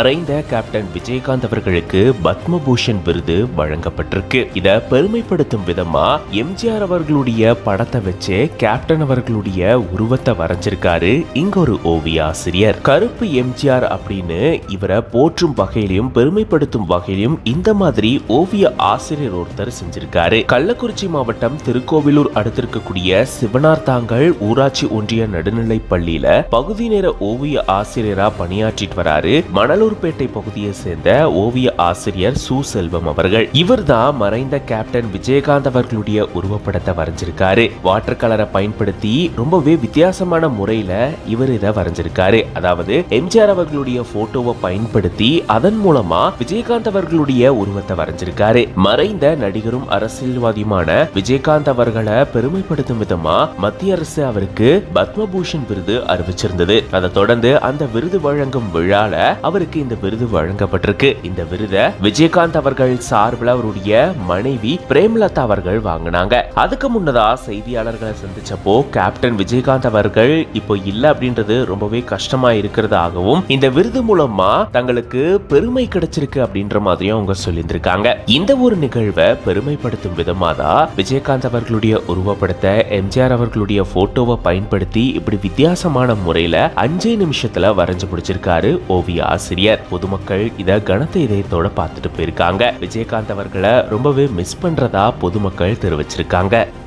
மறைந்த கேப்டன் விஜயகாந்த் அவர்களுக்கு பத்மபூஷன் விருது வழங்கப்பட்டிருக்கு இத பெருமைப்படுத்தும் விதமா எம்ஜிஆர் அவர்களுடைய படத்தை வச்சு கேப்டன் அவர்களுடைய உருவத்தை வரைஞ்சிருக்காரு இங்க ஒரு ஓவிய ஆசிரியர் கருப்பு எம்ஜிஆர் அப்படின்னு இவரை போற்றும் வகையிலும் பெருமைப்படுத்தும் வகையிலும் இந்த மாதிரி ஓவிய ஆசிரியர் ஒருத்தர் செஞ்சிருக்காரு கள்ளக்குறிச்சி மாவட்டம் திருக்கோவிலூர் அடுத்திருக்கக்கூடிய சிவனார்த்தாங்கல் ஊராட்சி ஒன்றிய நடுநிலை பள்ளியில பகுதி நேர ஓவிய ஆசிரியரா பணியாற்றிட்டு வராரு மணலூர்பேட்டை பகுதியை சேர்ந்த ஓவிய ஆசிரியர் சு செல்வம் அவர்கள் இவர்தான் மறைந்த கேப்டன் விஜயகாந்த் அவர்களுடைய உருவப்படத்தை வரைஞ்சிருக்காரு வாட்டர் கலரை பயன்படுத்தி ரொம்பவே வித்தியாசமான முறையில இவர் இதை வரைஞ்சிருக்காரு அதாவது எம்ஜிஆர் அவர்களுடைய போட்டோவை பயன்படுத்தி அதன் மூலமா விஜயகாந்த் அவர்களுடைய உருவத்தை வரைஞ்சிருக்காரு மறைந்த நடிகரும் அரசியல்வாதியுமான விஜயகாந்த் அவர்களை பெருமைப்படுத்தும் விதமா மத்திய அரசு அவருக்கு பத்மபூஷன் விருது அறிவிச்சிருந்தது அதை தொடர்ந்து அந்த விருது வழங்கும் விழால அவருக்கு இந்த விருது வழங்கப்பட்டிருக்கு இந்த விருதை விஜயகாந்த் அவர்கள் சார்பில் அவருடைய மனைவி பிரேமலதா அவர்கள் வாங்கினாங்க அதுக்கு முன்னதா செய்தியாளர்களை சந்திச்சப்போ கேப்டன் விஜயகாந்த் அவர்கள் இப்போ இல்ல அப்படின்றது ரொம்பவே கஷ்டமா இருக்கிறதாகவும் இந்த விருது மூலமா தங்களுக்கு பெருமை கிடைச்சிருக்கு அப்படின்ற மாதிரியும் அவங்க சொல்லியிருந்திருக்காங்க இந்த ஒரு நிகழ்வை பெருமைப்படுத்தும் விதமா தான் விஜயகாந்த் அவர்களுடைய உருவப்படத்தை எம்ஜிஆர் அவர்களுடைய போட்டோவை பயன்படுத்தி இப்படி வித்தியாசமான முறையில அஞ்சே நிமிஷத்துல வரைஞ்சு முடிச்சிருக்காரு ஓவிய ஆசிரியர் பொதுமக்கள் இத கனத்த இதயத்தோட பார்த்துட்டு போயிருக்காங்க விஜயகாந்த் அவர்களை ரொம்பவே மிஸ் பண்றதா பொதுமக்கள் தெரிவிச்சிருக்காங்க